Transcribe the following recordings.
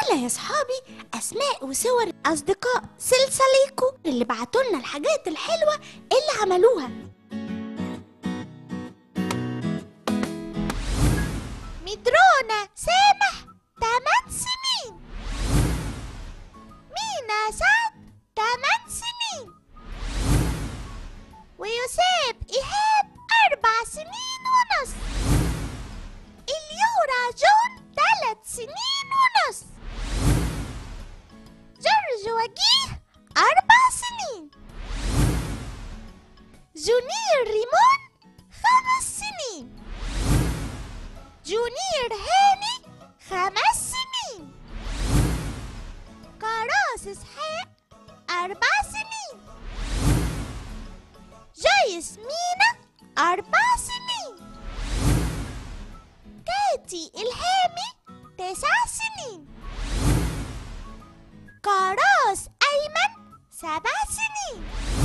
يلا يا صحابي أسماء وصور أصدقاء سلسليكو اللي بعتولنا الحاجات الحلوة اللي عملوها مدرونة سامح 8 سنين مينا سعد 8 سنين ويوسف إيهاب أربع سنين ونص اليورا جون ثلاث سنين ونص جورج وجيه أربع سنين جونير ريمون خمس سنين جونير هاني خمس سنين كراس إسحاق أربع سنين جايس مينا أربع سنين كاتي إلهامي تسع سنين كراس أيمن سبع سنين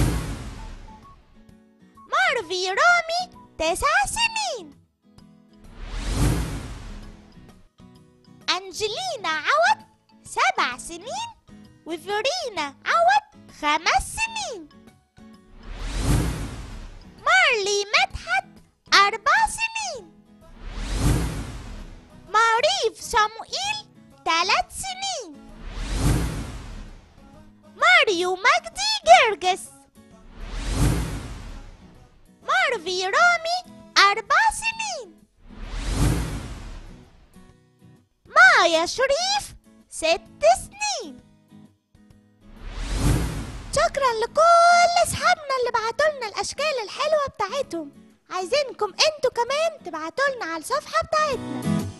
مارفي رامي تسع سنين أنجلينا عوض سبع سنين وفيورينا عوض خمس سنين مارلي مدحت أربع سنين ماريف صموئيل ثلاث سنين ماريو مجدي جرجس مارفي رامي أربع سنين مايا شريف ست سنين شكرا لكل اصحابنا اللي بعتولنا الاشكال الحلوه بتاعتهم عايزينكم انتوا كمان تبعتولنا على الصفحه بتاعتنا